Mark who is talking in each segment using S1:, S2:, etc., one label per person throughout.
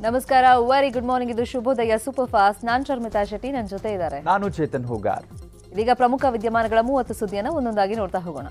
S1: ನಮಸ್ಕಾರ very good morning ಇದು ಶುಭೋದಯ ಸೂಪರ್ ಫಾಸ್ಟ್ ನಾನ್ ಶರ್ಮಿತಾ ಶೆಟ್ಟಿ ನನ್ನ ಜೊತೆ ಇದ್ದಾರೆ
S2: ನಾನು ಚೇತನ್ ಹೋಗಾರ್
S1: ಇದೀಗ ಪ್ರಮುಖ ವಿದ್ಯಮಾನಗಳ ಮೂವತ್ತು ಸುದ್ದಿಯನ್ನು ಒಂದೊಂದಾಗಿ ನೋಡ್ತಾ ಹೋಗೋಣ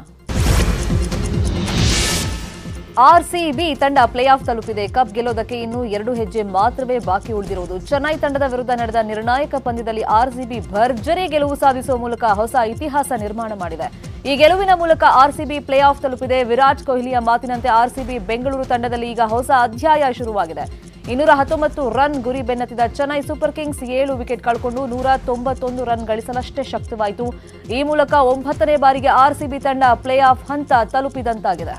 S1: ಆರ್ಸಿಬಿ ತಂಡ ಪ್ಲೇ ಆಫ್ ತಲುಪಿದೆ ಕಪ್ ಗೆಲ್ಲೋದಕ್ಕೆ ಇನ್ನು ಎರಡು ಹೆಜ್ಜೆ ಮಾತ್ರವೇ ಬಾಕಿ ಉಳಿದಿರುವುದು ಚೆನ್ನೈ ತಂಡದ ವಿರುದ್ಧ ನಡೆದ ನಿರ್ಣಾಯಕ ಪಂದ್ಯದಲ್ಲಿ ಆರ್ಸಿಬಿ ಭರ್ಜರಿ ಗೆಲುವು ಸಾಧಿಸುವ ಮೂಲಕ ಹೊಸ ಇತಿಹಾಸ ನಿರ್ಮಾಣ ಮಾಡಿದೆ ಈ ಗೆಲುವಿನ ಮೂಲಕ ಆರ್ಸಿಬಿ ಪ್ಲೇ ಆಫ್ ತಲುಪಿದೆ ವಿರಾಟ್ ಕೊಹ್ಲಿಯ ಮಾತಿನಂತೆ ಆರ್ಸಿಬಿ ಬೆಂಗಳೂರು ತಂಡದಲ್ಲಿ ಈಗ ಹೊಸ ಅಧ್ಯಾಯ ಶುರುವಾಗಿದೆ ಇನ್ನೂರ ಹತ್ತೊಂಬತ್ತು ರನ್ ಗುರಿ ಬೆನ್ನತ್ತಿದ ಚೆನ್ನೈ ಸೂಪರ್ ಕಿಂಗ್ಸ್ ಏಳು ವಿಕೆಟ್ ಕಳ್ಕೊಂಡು ನೂರ ತೊಂಬತ್ತೊಂದು ರನ್ ಗಳಿಸಲಷ್ಟೇ ಶಕ್ತವಾಯಿತು ಈ ಮೂಲಕ ಒಂಬತ್ತನೇ ಬಾರಿಗೆ ಆರ್ಸಿಬಿ ತಂಡ ಪ್ಲೇ ಆಫ್ ಹಂತ ತಲುಪಿದಂತಾಗಿದೆ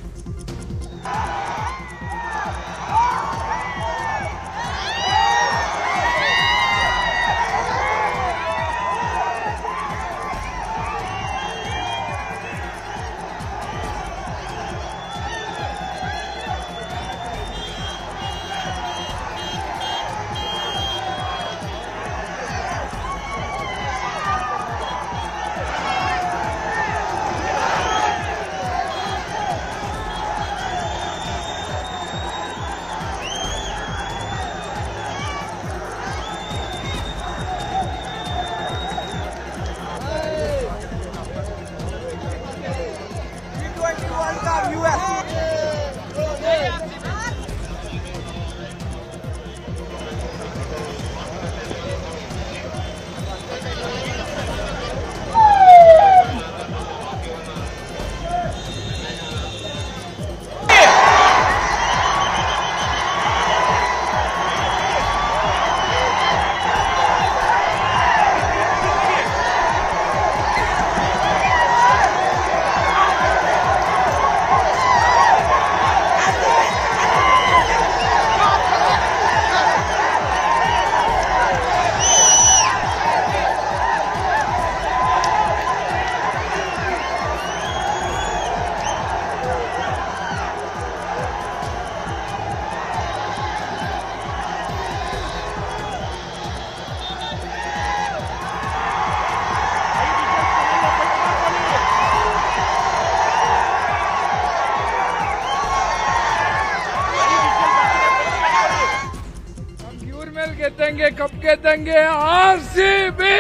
S3: ಇವ್ರ ಮೇಲೆ ಗೆದ್ದಂಗೆ ಕಪ್ ಗೆದ್ದಂಗೆ R C B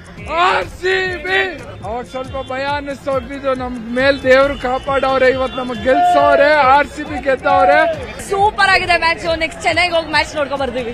S3: R C B ಅವಾಗ ಸ್ವಲ್ಪ ಭಯ ಅನ್ನಿಸ್ತಾ ಹೋಗ್ತಿದ್ದು ನಮ್ ಮೇಲ್ ದೇವ್ರು ಕಾಪಾಡವ್ರೆ ಇವತ್ ನಮಗ್ ಗೆಲ್ಸವ್ರೆ ಆರ್ ಸಿ ಬಿ ಗೆದ್ದವ್ರೆ
S4: ಸೂಪರ್ ಆಗಿದೆ ಮ್ಯಾಚ್ ನೆಕ್ಸ್ಟ್ ಚೆನ್ನೈಗೆ ಹೋಗಿ ಮ್ಯಾಚ್ ನೋಡ್ಕೊಂಡ್ ಬರ್ತೀವಿ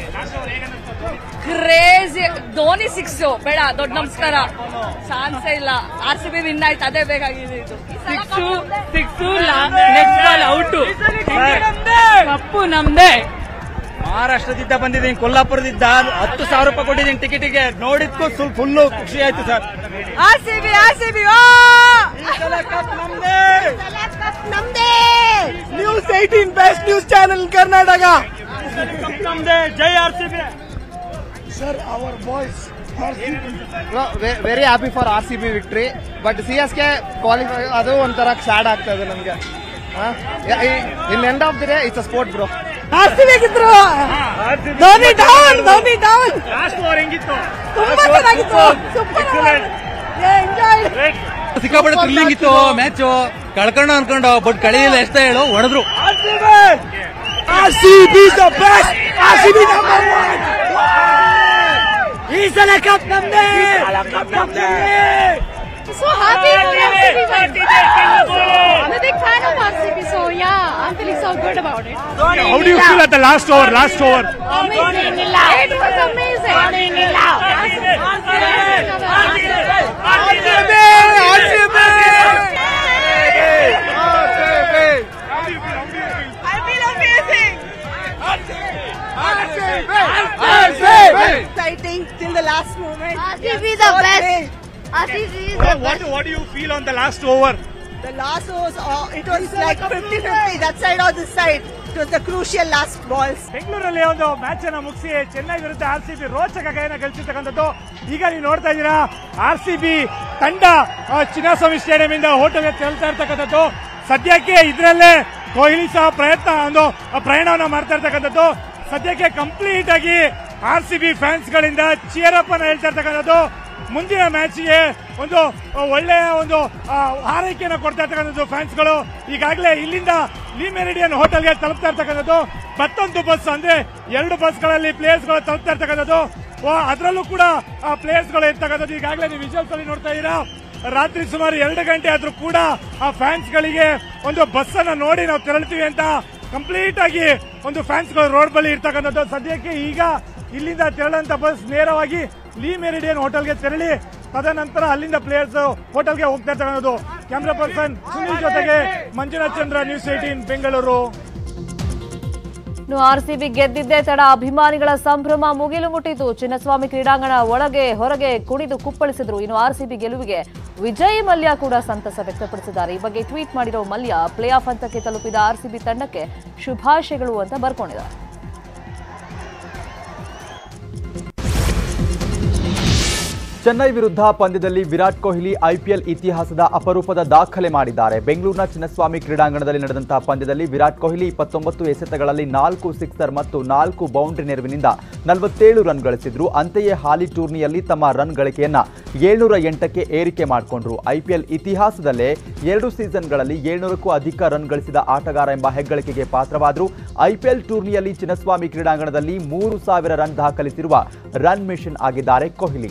S4: ಕ್ರೇಜಿ ಧೋನಿ ಸಿಕ್ಸ್ ಬೇಡ ದೊಡ್ಡ ನಮಸ್ಕಾರ ಚಾನ್ಸೇ ಇಲ್ಲ ಆರ್ ಸಿ ಬಿ ವಿನ್ ಆಯ್ತು ಅದೇ ಬೇಕಾಗಿದೆ ಇದು
S5: six six next ball out cup ನಮ್ದೇ
S6: ಮಹಾರಾಷ್ಟ್ರದಿಂದ ಬಂದಿದ್ದೀನಿ ಕೊಲ್ಲಾಪುರದಿಂದ ಹತ್ತು ಸಾವಿರ ರೂಪಾಯಿ ಕೊಟ್ಟಿದ್ದೀನಿ ಟಿಕೆಟಿಗೆ ನೋಡಿದ್ಕು ಫುಲ್ ಫುಲ್ಲು ಖುಷಿ ಆಯ್ತು sir
S4: R C B R C B
S6: news eighteen best news channel Karnataka ನಮ್ದೇ ಜೈ R C B
S7: very happy for R C B victory but C S K qualify ಅದು ಒಂಥರ ಸ್ಯಾಡ್ ಆಗ್ತಾ ಇದೆ ನಮಗೆ in end of the day it's a sport bro
S4: R C B ಗೆದ್ರು Dhoni down Dhoni down
S6: last over ಹೆಂಗಿತ್ತು
S4: ತುಂಬಾ ಚೆನ್ನಾಗಿತ್ತು super enjoy
S5: ಸಿಕ್ಕಾಪಟ್ಟೆ ಥ್ರಿಲ್ಲಿಂಗ್ ಇತ್ತು ಮ್ಯಾಚ್ ಕಳ್ಕೊಂಡು ಅನ್ಕೊಂಡು ಬಟ್ ಕಳೆಯಿಲ್ಲ ಎಷ್ಟ ಹೇಳು ಹೊಡೆದ್ರು
S6: R C B R C B the best R C B number one ಈ ಸಲ ಕಪ್ ನಮ್ದೇ ಕಪ್ ನಮ್ದೇ
S8: so happy RCB won. I'm a big fan of RCB, so yeah, I'm feeling so good about it.
S6: How do you feel at the last over? Last over.
S8: Amazing. It was amazing.
S4: I feel amazing. Exciting till the last moment.
S8: RCB the best. RCB is the
S6: What, what do you feel on the last over?
S4: The last was, uh, it was like 50-50, that side or this side. It was the crucial last balls.
S6: ಬೆಂಗಳೂರಲ್ಲಿ ಒಂದು match ಅನ್ನ ಮುಗಿಸಿ ಚೆನ್ನೈ ವಿರುದ್ಧ R C B ರೋಚಕ ಗಯನ ಗಳಿಸಿರ್ತಕ್ಕಂಥದ್ದು ಈಗ ನೀವು ನೋಡ್ತಾ ಇದ್ದೀರಾ ಆರ್ ಸಿ ಬಿ ತಂಡ ಆ, ಚಿನ್ನಸ್ವಾಮಿ ಸ್ಟೇಡಿಯಂ ಇಂದ ಹೋಟೆಲ್ಗೆ ತೆರಳ್ತಾ ಇರ್ತಕ್ಕಂಥದ್ದು ಸದ್ಯಕ್ಕೆ ಇದರಲ್ಲೇ ಕೊಹ್ಲಿ ಸಹ ಪ್ರಯತ್ನ ಒಂದು ಆ, ಪ್ರಯಾಣವನ್ನ ಮಾಡ್ತಾ ಇರ್ತಕ್ಕಂಥದ್ದು ಸದ್ಯಕ್ಕೆ ಕಂಪ್ಲೀಟ್ ಆಗಿ ಆರ್ ಸಿ ಬಿ ಫ್ಯಾನ್ಸ್ ಗಳಿಂದ ಚಿಯರ್ ಅಪ್ ಅನ್ನ ಹೇಳ್ತಾ ಇರ್ತಕ್ಕಂಥದ್ದು ಮುಂದಿನ ಮ್ಯಾಚ್ಗೆ ಒಂದು ಒಳ್ಳೆಯ ಒಂದು ಆ, ಹಾರೈಕೆಯನ್ನು ಕೊಡ್ತಾ ಇರ್ತಕ್ಕಂಥದ್ದು ಫ್ಯಾನ್ಸ್ಗಳು ಈಗಾಗಲೇ ಇಲ್ಲಿಂದ ಲಿ ಮೆರಿಡಿಯನ್ ಹೋಟೆಲ್ಗೆ ತಲುಪ್ತಾ ಇರ್ತಕ್ಕಂಥದ್ದು ಮತ್ತೊಂದು ಬಸ್ ಅಂದ್ರೆ ಎರಡು ಬಸ್ಗಳಲ್ಲಿ ಪ್ಲೇಯರ್ಸ್ಗಳು ತಲುಪ್ತಾ ಇರ್ತಕ್ಕಂಥದ್ದು ಅದರಲ್ಲೂ ಕೂಡ ಆ ಪ್ಲೇಯರ್ಸ್ಗಳು ಇರ್ತಕ್ಕಂಥದ್ದು ಈಗಾಗಲೇ ನೀವು ವಿಜುವಲ್ಸ್ ಅಲ್ಲಿ ನೋಡ್ತಾ ಇದ್ದೀರಾ ರಾತ್ರಿ ಸುಮಾರು ಎರಡು ಗಂಟೆ ಆದ್ರೂ ಕೂಡ ಆ ಫ್ಯಾನ್ಸ್ ಗಳಿಗೆ ಒಂದು ಬಸ್ ಅನ್ನ ನೋಡಿ ನಾವು ತೆರಳ್ತೀವಿ ಅಂತ ಕಂಪ್ಲೀಟ್ ಆಗಿ ಒಂದು ಫ್ಯಾನ್ಸ್ ಗಳು ರೋಡ್ ಬಳಿ ಇರ್ತಕ್ಕಂಥದ್ದು ಸದ್ಯಕ್ಕೆ ಈಗ ಇಲ್ಲಿಂದ ತೆರಳಂತ ಬಸ್ ನೇರವಾಗಿ ಲೀ ಮೆರಿಡಿಯನ್ ಹೋಟೆಲ್ಗೆ ತೆರಳಿ ತದನಂತರ ಅಲ್ಲಿಂದ ಪ್ಲೇಯರ್ಸ್ ಹೋಟೆಲ್ಗೆ ಹೋಗ್ತಾ ಇರ್ತಕ್ಕಂಥದ್ದು ಕ್ಯಾಮ್ರಾ ಪರ್ಸನ್ ಸುನೀಲ್ ಜೊತೆಗೆ ಮಂಜುನಾಥ್ ಚಂದ್ರ ನ್ಯೂಸ್ ಏಟೀನ್ ಬೆಂಗಳೂರು
S1: ಇನ್ನು ಆರ್ಸಿಬಿ ಗೆದ್ದಿದ್ದೇ ತಡ ಅಭಿಮಾನಿಗಳ ಸಂಭ್ರಮ ಮುಗಿಲು ಮುಟ್ಟಿತು ಚಿನ್ನಸ್ವಾಮಿ ಕ್ರೀಡಾಂಗಣ ಒಳಗೆ ಹೊರಗೆ ಕುಣಿದು ಕುಪ್ಪಳಿಸಿದ್ರು ಇನ್ನು ಆರ್ಸಿಬಿ ಗೆಲುವಿಗೆ ವಿಜಯ್ ಮಲ್ಯ ಕೂಡ ಸಂತಸ ವ್ಯಕ್ತಪಡಿಸಿದ್ದಾರೆ ಈ ಬಗ್ಗೆ ಟ್ವೀಟ್ ಮಾಡಿರೋ ಮಲ್ಯ ಪ್ಲೇ ಆಫ್ ಹಂತಕ್ಕೆ ತಲುಪಿದ ಆರ್ಸಿಬಿ ತಂಡಕ್ಕೆ ಶುಭಾಶಯಗಳು ಅಂತ ಬರ್ಕೊಂಡಿದ್ದಾರೆ
S2: ಚೆನ್ನೈ ವಿರುದ್ಧ ಪಂದ್ಯದಲ್ಲಿ ವಿರಾಟ್ ಕೊಹ್ಲಿ ಐಪಿಎಲ್ ಇತಿಹಾಸದ ಅಪರೂಪದ ದಾಖಲೆ ಮಾಡಿದ್ದಾರೆ ಬೆಂಗಳೂರಿನ ಚಿನ್ನಸ್ವಾಮಿ ಕ್ರೀಡಾಂಗಣದಲ್ಲಿ ನಡೆದಂತಹ ಪಂದ್ಯದಲ್ಲಿ ವಿರಾಟ್ ಕೊಹ್ಲಿ ಇಪ್ಪತ್ತೊಂಬತ್ತು ಎಸೆತಗಳಲ್ಲಿ ನಾಲ್ಕು ಸಿಕ್ಸರ್ ಮತ್ತು ನಾಲ್ಕು ಬೌಂಡ್ರಿ ನೆರವಿನಿಂದ ನಲವತ್ತೇಳು ರನ್ ಗಳಿಸಿದ್ರು ಅಂತೆಯೇ ಹಾಲಿ ಟೂರ್ನಿಯಲ್ಲಿ ತಮ್ಮ ರನ್ ಗಳಿಕೆಯನ್ನ ಏಳ್ನೂರ ಎಂಟಕ್ಕೆ ಏರಿಕೆ ಮಾಡಿಕೊಂಡ್ರು ಐಪಿಎಲ್ ಇತಿಹಾಸದಲ್ಲೇ ಎರಡು ಸೀಸನ್ಗಳಲ್ಲಿ ಏಳ್ನೂರಕ್ಕೂ ಅಧಿಕ ರನ್ ಗಳಿಸಿದ ಆಟಗಾರ ಎಂಬ ಹೆಗ್ಗಳಿಕೆಗೆ ಪಾತ್ರವಾದರು ಐಪಿಎಲ್ ಟೂರ್ನಿಯಲ್ಲಿ ಚಿನ್ನಸ್ವಾಮಿ ಕ್ರೀಡಾಂಗಣದಲ್ಲಿ ಮೂರು ಸಾವಿರ ರನ್ ದಾಖಲಿಸಿರುವ ರನ್ ಮಿಷನ್ ಆಗಿದ್ದಾರೆ ಕೊಹ್ಲಿ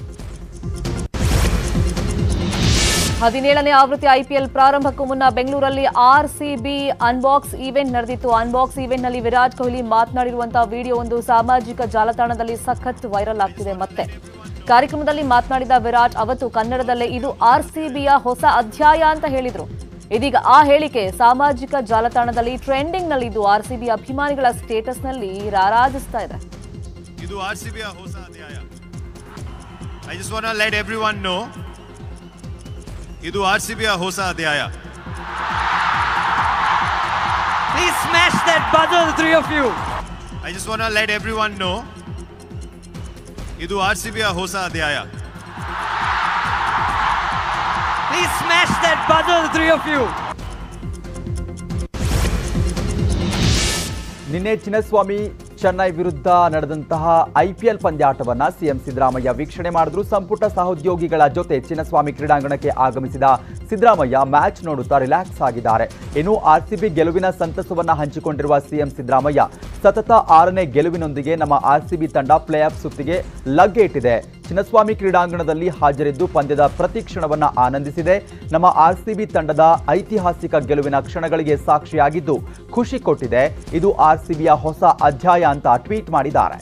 S1: ಹದಿನೇಳನೇ ಆವೃತ್ತಿ ಐಪಿಎಲ್ ಪ್ರಾರಂಭಕ್ಕೂ ಮುನ್ನ ಬೆಂಗಳೂರಲ್ಲಿ ಆರ್ಸಿಬಿ ಅನ್ಬಾಕ್ಸ್ ಈವೆಂಟ್ ನಡೆದಿತ್ತು ಅನ್ಬಾಕ್ಸ್ ಈವೆಂಟ್ನಲ್ಲಿ ವಿರಾಟ್ ಕೊಹ್ಲಿ ಮಾತನಾಡಿರುವಂತಹ ವಿಡಿಯೋ ಒಂದು ಸಾಮಾಜಿಕ ಜಾಲತಾಣದಲ್ಲಿ ಸಖತ್ ವೈರಲ್ ಆಗ್ತಿದೆ ಮತ್ತೆ ಕಾರ್ಯಕ್ರಮದಲ್ಲಿ ಮಾತನಾಡಿದ ವಿರಾಟ್ ಅವತ್ತು ಕನ್ನಡದಲ್ಲೇ ಇದು ಆರ್ಸಿಬಿಯ ಹೊಸ ಅಧ್ಯಾಯ ಅಂತ ಹೇಳಿದ್ರು ಇದೀಗ ಆ ಹೇಳಿಕೆ ಸಾಮಾಜಿಕ ಜಾಲತಾಣದಲ್ಲಿ ಟ್ರೆಂಡಿಂಗ್ ನಲ್ಲಿದ್ದು ಆರ್ಸಿಬಿ ಅಭಿಮಾನಿಗಳ ಸ್ಟೇಟಸ್ನಲ್ಲಿ ರಾರಾಜಿಸ್ತಾ ಇದೆ
S9: ಇದು ಆರ್ ಸಿ ಬಿಯ ಹೊಸ ಅಧ್ಯಾಯ I just want let everyone know ಇದು ಆರ್ ಸಿ ಬಿಯ ಹೊಸ ಅಧ್ಯಾಯ
S10: Please smash that button, the three of you.
S9: I just want let everyone know ಇದು ಆರ್ ಸಿ ಬಿಯ ಹೊಸ ಅಧ್ಯಾಯ
S10: Please smash that button, the three of you.
S2: ನಿನ್ನೆ ಚಿನ್ನಸ್ವಾಮಿ ಚೆನ್ನೈ ವಿರುದ್ಧ ನಡೆದಂತಹ ಐಪಿಎಲ್ ಪಂದ್ಯಾಟವನ್ನ ಸಿಎಂ ಸಿದ್ದರಾಮಯ್ಯ ವೀಕ್ಷಣೆ ಮಾಡಿದ್ರು ಸಂಪುಟ ಸಹೋದ್ಯೋಗಿಗಳ ಜೊತೆ ಚಿನ್ನಸ್ವಾಮಿ ಕ್ರೀಡಾಂಗಣಕ್ಕೆ ಆಗಮಿಸಿದ ಸಿದ್ದರಾಮಯ್ಯ ಮ್ಯಾಚ್ ನೋಡುತ್ತಾ ರಿಲ್ಯಾಕ್ಸ್ ಆಗಿದ್ದಾರೆ ಇನ್ನು ಆರ್ಸಿಬಿ ಗೆಲುವಿನ ಸಂತಸವನ್ನ ಹಂಚಿಕೊಂಡಿರುವ ಸಿಎಂ ಸಿದ್ದರಾಮಯ್ಯ ಸತತ ಆರನೇ ಗೆಲುವಿನೊಂದಿಗೆ ನಮ್ಮ ಆರ್ಸಿಬಿ ತಂಡ ಪ್ಲೇ ಆಫ್ ಸುತ್ತಿಗೆ ಲಗ್ಗೆ ಇಟ್ಟಿದೆ ಚಿನ್ನಸ್ವಾಮಿ ಕ್ರೀಡಾಂಗಣದಲ್ಲಿ ಹಾಜರಿದ್ದು ಪಂದ್ಯದ ಪ್ರತಿ ಕ್ಷಣವನ್ನ ಆನಂದಿಸಿದೆ ನಮ್ಮ ಆರ್ಸಿಬಿ ತಂಡದ ಐತಿಹಾಸಿಕ ಗೆಲುವಿನ ಕ್ಷಣಗಳಿಗೆ ಸಾಕ್ಷಿಯಾಗಿದ್ದು ಖುಷಿ ಕೊಟ್ಟಿದೆ ಇದು ಆರ್ಸಿಬಿಯ ಹೊಸ ಅಧ್ಯಾಯ ಅಂತ ಟ್ವೀಟ್ ಮಾಡಿದ್ದಾರೆ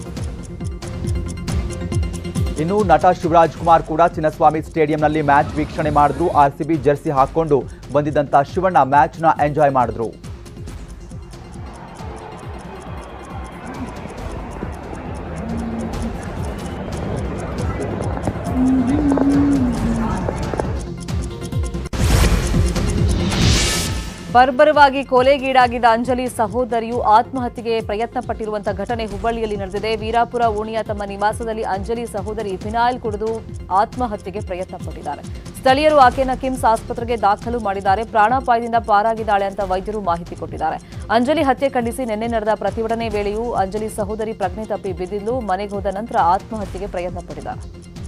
S2: ಇನ್ನು ನಟ ಶಿವರಾಜ್ ಕುಮಾರ್ ಕೂಡ ಚಿನ್ನಸ್ವಾಮಿ ಸ್ಟೇಡಿಯಂನಲ್ಲಿ ಮ್ಯಾಚ್ ವೀಕ್ಷಣೆ ಮಾಡಿದ್ರು ಆರ್ಸಿಬಿ ಜೆರ್ಸಿ ಹಾಕೊಂಡು ಬಂದಿದ್ದಂತ ಶಿವಣ್ಣ ಮ್ಯಾಚ್ನ ಎಂಜಾಯ್ ಮಾಡಿದ್ರು
S1: ಬರ್ಬರವಾಗಿ ಕೊಲೆಗೀಡಾಗಿದ್ದ ಅಂಜಲಿ ಸಹೋದರಿಯು ಆತ್ಮಹತ್ಯೆಗೆ ಪ್ರಯತ್ನ ಪಟ್ಟಿರುವಂತಹ ಘಟನೆ ಹುಬ್ಬಳ್ಳಿಯಲ್ಲಿ ನಡೆದಿದೆ ವೀರಾಪುರ ಓಣಿಯ ತಮ್ಮ ನಿವಾಸದಲ್ಲಿ ಅಂಜಲಿ ಸಹೋದರಿ ಫಿನಾಯಿಲ್ ಕುಡಿದು ಆತ್ಮಹತ್ಯೆಗೆ ಪ್ರಯತ್ನ ಪಟ್ಟಿದ್ದಾರೆ ಸ್ಥಳೀಯರು ಆಕೆಯನ್ನ ಕಿಮ್ಸ್ ಆಸ್ಪತ್ರೆಗೆ ದಾಖಲು ಮಾಡಿದ್ದಾರೆ ಪ್ರಾಣಾಪಾಯದಿಂದ ಪಾರಾಗಿದ್ದಾಳೆ ಅಂತ ವೈದ್ಯರು ಮಾಹಿತಿ ಕೊಟ್ಟಿದ್ದಾರೆ ಅಂಜಲಿ ಹತ್ಯೆ ಖಂಡಿಸಿ ನಿನ್ನೆ ನಡೆದ ಪ್ರತಿಭಟನೆ ವೇಳೆಯೂ ಅಂಜಲಿ ಸಹೋದರಿ ಪ್ರಜ್ಞೆ ತಪ್ಪಿ ಬಿದ್ದಿದ್ದು ಮನೆಗೆ ಹೋದ ನಂತರ ಆತ್ಮಹತ್ಯೆಗೆ ಪ್ರಯತ್ನ ಪಟ್ಟಿದ್ದಾರೆ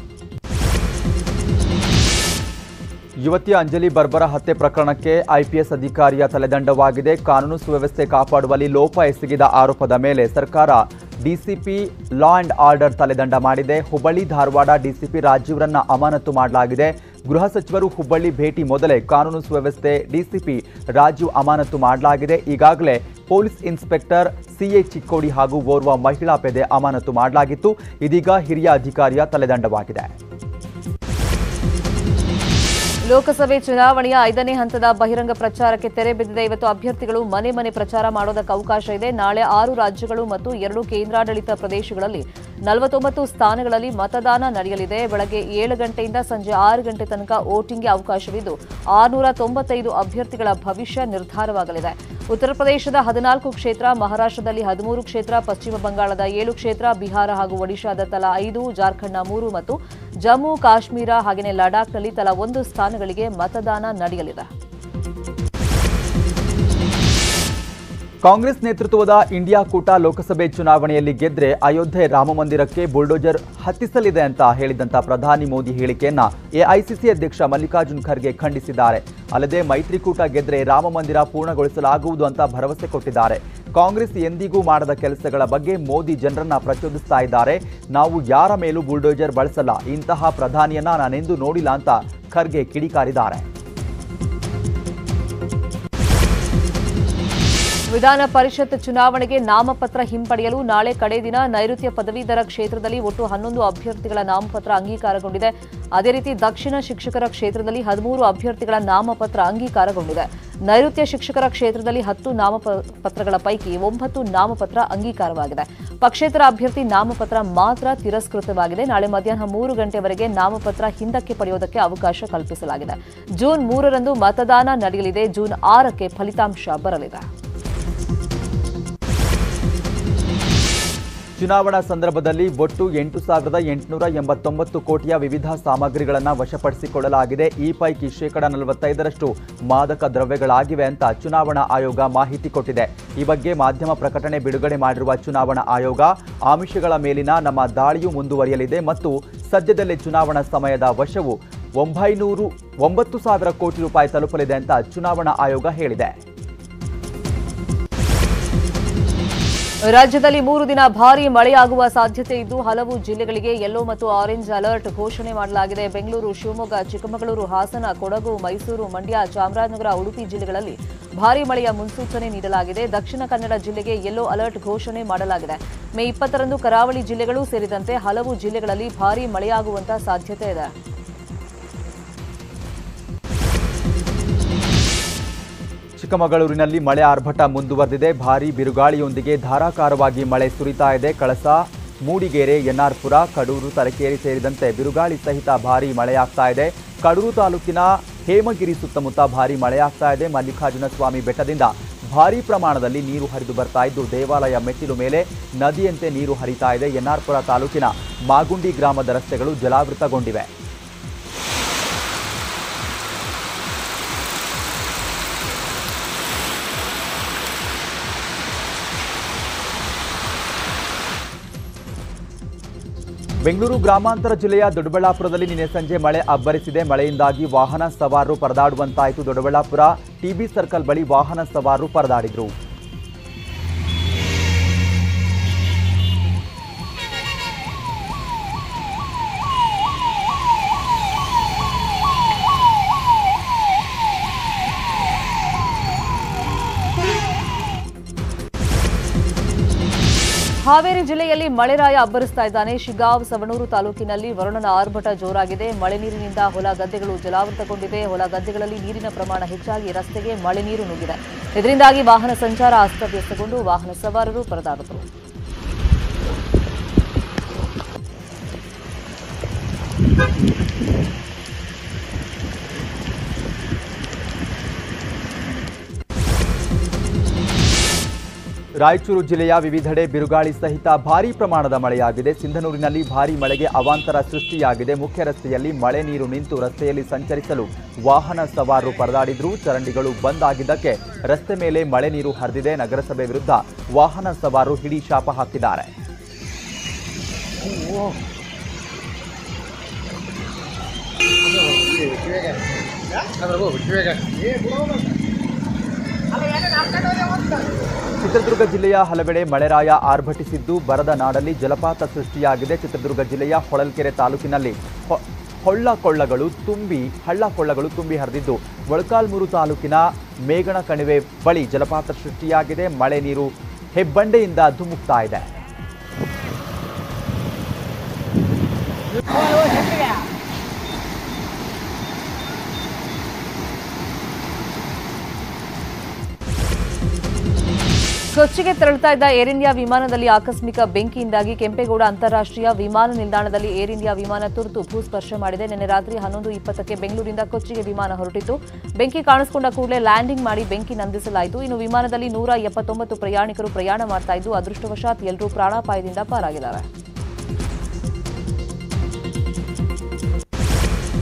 S2: ಯುವತಿಯ ಅಂಜಲಿ ಬರ್ಬರ ಹತ್ಯೆ ಪ್ರಕರಣಕ್ಕೆ ಐಪಿಎಸ್ ಅಧಿಕಾರಿಯ ತಲೆದಂಡವಾಗಿದೆ ಕಾನೂನು ಸುವ್ಯವಸ್ಥೆ ಕಾಪಾಡುವಲ್ಲಿ ಲೋಪ ಎಸಗಿದ ಆರೋಪದ ಮೇಲೆ ಸರ್ಕಾರ ಡಿಸಿಪಿ ಲಾ ಅಂಡ್ ಆರ್ಡರ್ ತಲೆದಂಡ ಮಾಡಿದೆ ಹುಬ್ಬಳ್ಳಿ ಧಾರವಾಡ ಡಿಸಿಪಿ ರಾಜೀವ್ರನ್ನ ಅಮಾನತು ಮಾಡಲಾಗಿದೆ ಗೃಹ ಸಚಿವರು ಹುಬ್ಬಳ್ಳಿ ಭೇಟಿ ಮೊದಲೇ ಕಾನೂನು ಸುವ್ಯವಸ್ಥೆ ಡಿಸಿಪಿ ರಾಜೀವ್ ಅಮಾನತು ಮಾಡಲಾಗಿದೆ ಈಗಾಗಲೇ ಪೊಲೀಸ್ ಇನ್ಸ್ಪೆಕ್ಟರ್ ಸಿಎ ಚಿಕ್ಕೋಡಿ ಹಾಗೂ ಓರ್ವ ಮಹಿಳಾ ಪೆದೆ ಅಮಾನತು ಮಾಡಲಾಗಿತ್ತು ಇದೀಗ ಹಿರಿಯ ಅಧಿಕಾರಿಯ ತಲೆದಂಡವಾಗಿದೆ
S1: ಲೋಕಸಭೆ ಚುನಾವಣೆಯ ಐದನೇ ಹಂತದ ಬಹಿರಂಗ ಪ್ರಚಾರಕ್ಕೆ ತೆರೆ ಬಿದ್ದಿದೆ ಇವತ್ತು ಅಭ್ಯರ್ಥಿಗಳು ಮನೆ ಮನೆ ಪ್ರಚಾರ ಮಾಡೋದಕ್ಕೆ ಅವಕಾಶ ಇದೆ ನಾಳೆ ಆರು ರಾಜ್ಯಗಳು ಮತ್ತು ಎರಡು ಕೇಂದ್ರಾಡಳಿತ ಪ್ರದೇಶಗಳಲ್ಲಿ ನಲವತ್ತೊಂಬತ್ತು ಸ್ಥಾನಗಳಲ್ಲಿ ಮತದಾನ ನಡೆಯಲಿದೆ ಬೆಳಗ್ಗೆ ಏಳು ಗಂಟೆಯಿಂದ ಸಂಜೆ ಆರು ಗಂಟೆ ತನಕ ವೋಟಿಂಗ್ಗೆ ಅವಕಾಶವಿದ್ದು ಆರುನೂರ ತೊಂಬತ್ತೈದು ಅಭ್ಯರ್ಥಿಗಳ ಭವಿಷ್ಯ ನಿರ್ಧಾರವಾಗಲಿದೆ ಉತ್ತರ ಪ್ರದೇಶದ ಹದಿನಾಲ್ಕು ಕ್ಷೇತ್ರ ಮಹಾರಾಷ್ಟ್ರದಲ್ಲಿ ಹದಿಮೂರು ಕ್ಷೇತ್ರ ಪಶ್ಚಿಮ ಬಂಗಾಳದ ಏಳು ಕ್ಷೇತ್ರ ಬಿಹಾರ ಹಾಗೂ ಒಡಿಶಾದ ತಲಾ ಐದು ಜಾರ್ಖಂಡ್ನ ಮೂರು ಮತ್ತು ಜಮ್ಮು ಕಾಶ್ಮೀರ ಹಾಗೆಯೇ ಲಡಾಖ್ನಲ್ಲಿ ತಲಾ ಒಂದು ಸ್ಥಾನಗಳಿಗೆ ಮತದಾನ ನಡೆಯಲಿದೆ
S2: ಕಾಂಗ್ರೆಸ್ ನೇತೃತ್ವದ ಇಂಡಿಯಾ ಕೂಟ ಲೋಕಸಭೆ ಚುನಾವಣೆಯಲ್ಲಿ ಗೆದ್ರೆ ಅಯೋಧ್ಯೆ ರಾಮ ಮಂದಿರಕ್ಕೆ ಬುಲ್ಡೋಜರ್ ಹತ್ತಿಸಲಿದೆ ಅಂತ ಹೇಳಿದಂತ ಪ್ರಧಾನಿ ಮೋದಿ ಹೇಳಿಕೆಯನ್ನ ಎಐಸಿಸಿ ಅಧ್ಯಕ್ಷ ಮಲ್ಲಿಕಾರ್ಜುನ್ ಖರ್ಗೆ ಖಂಡಿಸಿದ್ದಾರೆ ಅಲ್ಲದೆ ಮೈತ್ರಿಕೂಟ ಗೆದ್ರೆ ರಾಮ ಮಂದಿರ ಪೂರ್ಣಗೊಳಿಸಲಾಗುವುದು ಅಂತ ಭರವಸೆ ಕೊಟ್ಟಿದ್ದಾರೆ ಕಾಂಗ್ರೆಸ್ ಎಂದಿಗೂ ಮಾಡದ ಕೆಲಸಗಳ ಬಗ್ಗೆ ಮೋದಿ ಜನರನ್ನ ಪ್ರಚೋದಿಸ್ತಾ ಇದ್ದಾರೆ ನಾವು ಯಾರ ಮೇಲೂ ಬುಲ್ಡೋಜರ್ ಬಳಸಲ್ಲ ಇಂತಹ ಪ್ರಧಾನಿಯನ್ನ ನಾನೆಂದೂ ನೋಡಿಲ್ಲ ಅಂತ ಖರ್ಗೆ ಕಿಡಿಕಾರಿದ್ದಾರೆ
S1: ವಿಧಾನ ಪರಿಷತ್ ಚುನಾವಣೆಗೆ ನಾಮಪತ್ರ ಹಿಂಪಡೆಯಲು ನಾಳೆ ಕಡೆ ದಿನ ನೈಋತ್ಯ ಪದವೀಧರ ಕ್ಷೇತ್ರದಲ್ಲಿ ಒಟ್ಟು ಹನ್ನೊಂದು ಅಭ್ಯರ್ಥಿಗಳ ನಾಮಪತ್ರ ಅಂಗೀಕಾರಗೊಂಡಿದೆ ಅದೇ ರೀತಿ ದಕ್ಷಿಣ ಶಿಕ್ಷಕರ ಕ್ಷೇತ್ರದಲ್ಲಿ ಹದಿಮೂರು ಅಭ್ಯರ್ಥಿಗಳ ನಾಮಪತ್ರ ಅಂಗೀಕಾರಗೊಂಡಿದೆ ನೈಋತ್ಯ ಶಿಕ್ಷಕರ ಕ್ಷೇತ್ರದಲ್ಲಿ ಹತ್ತು ನಾಮಪತ್ರಗಳ ಪೈಕಿ ಒಂಬತ್ತು ನಾಮಪತ್ರ ಅಂಗೀಕಾರವಾಗಿದೆ ಪಕ್ಷೇತರ ಅಭ್ಯರ್ಥಿ ನಾಮಪತ್ರ ಮಾತ್ರ ತಿರಸ್ಕೃತವಾಗಿದೆ ನಾಳೆ ಮಧ್ಯಾಹ್ನ ಮೂರು ಗಂಟೆವರೆಗೆ ನಾಮಪತ್ರ ಹಿಂದಕ್ಕೆ ಪಡೆಯುವುದಕ್ಕೆ ಅವಕಾಶ ಕಲ್ಪಿಸಲಾಗಿದೆ ಜೂನ್ ಮೂರರಂದು ಮತದಾನ ನಡೆಯಲಿದೆ ಜೂನ್ ಆರಕ್ಕೆ ಫಲಿತಾಂಶ ಬರಲಿದೆ
S2: ಚುನಾವಣಾ ಸಂದರ್ಭದಲ್ಲಿ ಒಟ್ಟು ಎಂಟು ಸಾವಿರದ ಎಂಟುನೂರ ಎಂಬತ್ತೊಂಬತ್ತು ಕೋಟಿಯ ವಿವಿಧ ಸಾಮಗ್ರಿಗಳನ್ನು ವಶಪಡಿಸಿಕೊಳ್ಳಲಾಗಿದೆ ಈ ಪೈಕಿ ಶೇಕಡ ನಲವತ್ತೈದರಷ್ಟು ಮಾದಕ ದ್ರವ್ಯಗಳಾಗಿವೆ ಅಂತ ಚುನಾವಣಾ ಆಯೋಗ ಮಾಹಿತಿ ಕೊಟ್ಟಿದೆ ಈ ಬಗ್ಗೆ ಮಾಧ್ಯಮ ಪ್ರಕಟಣೆ ಬಿಡುಗಡೆ ಮಾಡಿರುವ ಚುನಾವಣಾ ಆಯೋಗ ಆಮಿಷಗಳ ಮೇಲಿನ ನಮ್ಮ ದಾಳಿಯು ಮುಂದುವರಿಯಲಿದೆ ಮತ್ತು ಸದ್ಯದಲ್ಲೇ ಚುನಾವಣಾ ಸಮಯದ ವಶವು ಒಂಬೈನೂರು ಒಂಬತ್ತು ಸಾವಿರ ಕೋಟಿ ರೂಪಾಯಿ ತಲುಪಲಿದೆ ಅಂತ ಚುನಾವಣಾ ಆಯೋಗ ಹೇಳಿದೆ
S1: ರಾಜ್ಯದಲ್ಲಿ ಮೂರು ದಿನ ಭಾರೀ ಮಳೆಯಾಗುವ ಸಾಧ್ಯತೆ ಇದ್ದು ಹಲವು ಜಿಲ್ಲೆಗಳಿಗೆ ಯೆಲ್ಲೋ ಮತ್ತು ಆರೆಂಜ್ ಅಲರ್ಟ್ ಘೋಷಣೆ ಮಾಡಲಾಗಿದೆ ಬೆಂಗಳೂರು ಶಿವಮೊಗ್ಗ ಚಿಕ್ಕಮಗಳೂರು ಹಾಸನ ಕೊಡಗು ಮೈಸೂರು ಮಂಡ್ಯ ಚಾಮರಾಜನಗರ ಉಡುಪಿ ಜಿಲ್ಲೆಗಳಲ್ಲಿ ಭಾರೀ ಮಳೆಯ ಮುನ್ಸೂಚನೆ ನೀಡಲಾಗಿದೆ ದಕ್ಷಿಣ ಕನ್ನಡ ಜಿಲ್ಲೆಗೆ ಯೆಲ್ಲೋ ಅಲರ್ಟ್ ಘೋಷಣೆ ಮಾಡಲಾಗಿದೆ ಮೇ ಇಪ್ಪತ್ತರಂದು ಕರಾವಳಿ ಜಿಲ್ಲೆಗಳು ಸೇರಿದಂತೆ ಹಲವು ಜಿಲ್ಲೆಗಳಲ್ಲಿ ಭಾರೀ ಮಳೆಯಾಗುವಂತ ಸಾಧ್ಯತೆ ಇದೆ
S2: ಚಿಕ್ಕಮಗಳೂರಿನಲ್ಲಿ ಮಳೆ ಆರ್ಭಟ ಮುಂದುವರೆದಿದೆ ಭಾರೀ ಬಿರುಗಾಳಿಯೊಂದಿಗೆ ಧಾರಾಕಾರವಾಗಿ ಮಳೆ ಸುರಿತಾ ಇದೆ ಕಳಸ ಮೂಡಿಗೆರೆ ಎನ್ಆರ್ಪುರ ಕಡೂರು ತಲಕೇರಿ ಸೇರಿದಂತೆ ಬಿರುಗಾಳಿ ಸಹಿತ ಭಾರೀ ಮಳೆಯಾಗ್ತಾ ಇದೆ ಕಡೂರು ತಾಲೂಕಿನ ಹೇಮಗಿರಿ ಸುತ್ತಮುತ್ತ ಭಾರೀ ಮಳೆಯಾಗ್ತಾ ಇದೆ ಮಲ್ಲಿಕಾರ್ಜುನ ಸ್ವಾಮಿ ಬೆಟ್ಟದಿಂದ ಭಾರೀ ಪ್ರಮಾಣದಲ್ಲಿ ನೀರು ಹರಿದು ಬರ್ತಾ ಇದ್ದು ದೇವಾಲಯ ಮೆಟ್ಟಿಲು ಮೇಲೆ ನದಿಯಂತೆ ನೀರು ಹರಿತಾ ಇದೆ ಎನ್ಆರ್ಪುರ ತಾಲೂಕಿನ ಮಾಗುಂಡಿ ಗ್ರಾಮದ ರಸ್ತೆಗಳು ಜಲಾವೃತಗೊಂಡಿವೆ ಬೆಂಗಳೂರು ಗ್ರಾಮಾಂತರ ಜಿಲ್ಲೆಯ ದೊಡ್ಡಬಳ್ಳಾಪುರದಲ್ಲಿ ನಿನ್ನೆ ಸಂಜೆ ಮಳೆ ಅಬ್ಬರಿಸಿದೆ ಮಳೆಯಿಂದಾಗಿ ವಾಹನ ಸವಾರರು ಪರದಾಡುವಂತಾಯಿತು ದೊಡ್ಡಬಳ್ಳಾಪುರ ಟಿಬಿ ಸರ್ಕಲ್ ಬಳಿ ವಾಹನ ಸವಾರರು ಪರದಾಡಿದ್ರು
S1: ಹಾವೇರಿ ಜಿಲ್ಲೆಯಲ್ಲಿ ಮಳೆರಾಯ ಅಬ್ಬರಿಸ್ತಾ ಇದ್ದಾನೆ ಶಿಗಾವ್ ಸವಣೂರು ತಾಲೂಕಿನಲ್ಲಿ ವರುಣನ ಆರ್ಭಟ ಜೋರಾಗಿದೆ ಮಳೆ ನೀರಿನಿಂದ ಹೊಲ ಗದ್ದೆಗಳು ಜಲಾವೃತಗೊಂಡಿವೆ ಹೊಲ ಗದ್ದೆಗಳಲ್ಲಿ ನೀರಿನ ಪ್ರಮಾಣ ಹೆಚ್ಚಾಗಿ ರಸ್ತೆಗೆ ಮಳೆ ನೀರು ನುಗ್ಗಿದೆ ಇದರಿಂದಾಗಿ ವಾಹನ ಸಂಚಾರ ಅಸ್ತವ್ಯಸ್ತಗೊಂಡು ವಾಹನ ಸವಾರರು ಪರದಾಡಿದರು
S2: ರಾಯಚೂರು ಜಿಲ್ಲೆಯ ವಿವಿಧೆಡೆ ಬಿರುಗಾಳಿ ಸಹಿತ ಭಾರೀ ಪ್ರಮಾಣದ ಮಳೆಯಾಗಿದೆ ಸಿಂಧನೂರಿನಲ್ಲಿ ಭಾರೀ ಮಳೆಗೆ ಅವಾಂತರ ಸೃಷ್ಟಿಯಾಗಿದೆ ಮುಖ್ಯ ರಸ್ತೆಯಲ್ಲಿ ಮಳೆ ನೀರು ನಿಂತು ರಸ್ತೆಯಲ್ಲಿ ಸಂಚರಿಸಲು ವಾಹನ ಸವಾರರು ಪರದಾಡಿದ್ರು ಚರಂಡಿಗಳು ಬಂದ್ ಆಗಿದ್ದಕ್ಕೆ ರಸ್ತೆ ಮೇಲೆ ಮಳೆ ನೀರು ಹರಿದಿದೆ ನಗರಸಭೆ ವಿರುದ್ಧ ವಾಹನ ಸವಾರರು ಹಿಡಿ ಶಾಪ ಹಾಕಿದ್ದಾರೆ ಚಿತ್ರದುರ್ಗ ಜಿಲ್ಲೆಯ ಹಲವೆಡೆ ಮಳೆರಾಯ ಆರ್ಭಟಿಸಿದ್ದು ಬರದ ನಾಡಲ್ಲಿ ಜಲಪಾತ ಸೃಷ್ಟಿಯಾಗಿದೆ ಚಿತ್ರದುರ್ಗ ಜಿಲ್ಲೆಯ ಹೊಳಲ್ಕೆರೆ ತಾಲೂಕಿನಲ್ಲಿ ಹೊ- ಹೊಳ್ಳ ಕೊಳ್ಳಗಳು ತುಂಬಿ ಹಳ್ಳ ಕೊಳ್ಳಗಳು ತುಂಬಿ ಹರಿದಿದ್ದು ಮೊಳಕಾಲ್ಮೂರು ತಾಲೂಕಿನ ಮೇಗಣ ಕಣಿವೆ ಬಳಿ ಜಲಪಾತ ಸೃಷ್ಟಿಯಾಗಿದೆ ಮಳೆ ನೀರು ಹೆಬ್ಬಂಡೆಯಿಂದ ಧುಮುಕ್ತಾ ಇದೆ
S1: ಕೊಚ್ಚಿಗೆ ತೆರಳುತ್ತಾ ಇದ್ದ ಏರ್ ಇಂಡಿಯಾ ವಿಮಾನದಲ್ಲಿ ಆಕಸ್ಮಿಕ ಬೆಂಕಿಯಿಂದಾಗಿ ಕೆಂಪೇಗೌಡ ಅಂತಾರಾಷ್ಟ್ರೀಯ ವಿಮಾನ ನಿಲ್ದಾಣದಲ್ಲಿ ಏರ್ ಇಂಡಿಯಾ ವಿಮಾನ ತುರ್ತು ಭೂಸ್ಪರ್ಶ ಮಾಡಿದೆ ನಿನ್ನೆ ರಾತ್ರಿ ಹನ್ನೊಂದು ಇಪ್ಪತ್ತಕ್ಕೆ ಬೆಂಗಳೂರಿಂದ ಕೊಚ್ಚಿಗೆ ವಿಮಾನ ಹೊರಟಿತ್ತು ಬೆಂಕಿ ಕಾಣಿಸಿಕೊಂಡ ಕೂಡಲೇ ಲ್ಯಾಂಡಿಂಗ್ ಮಾಡಿ ಬೆಂಕಿ ನಂದಿಸಲಾಯಿತು ಇನ್ನು ವಿಮಾನದಲ್ಲಿ ನೂರ ಎಪ್ಪತ್ತೊಂಬತ್ತು ಪ್ರಯಾಣಿಕರು ಪ್ರಯಾಣ ಮಾಡ್ತಾ ಇದ್ದು ಅದೃಷ್ಟವಶಾತ್ ಎಲ್ಲರೂ ಪ್ರಾಣಾಪಾಯದಿಂದ ಪಾರಾಗಿದ್ದಾರೆ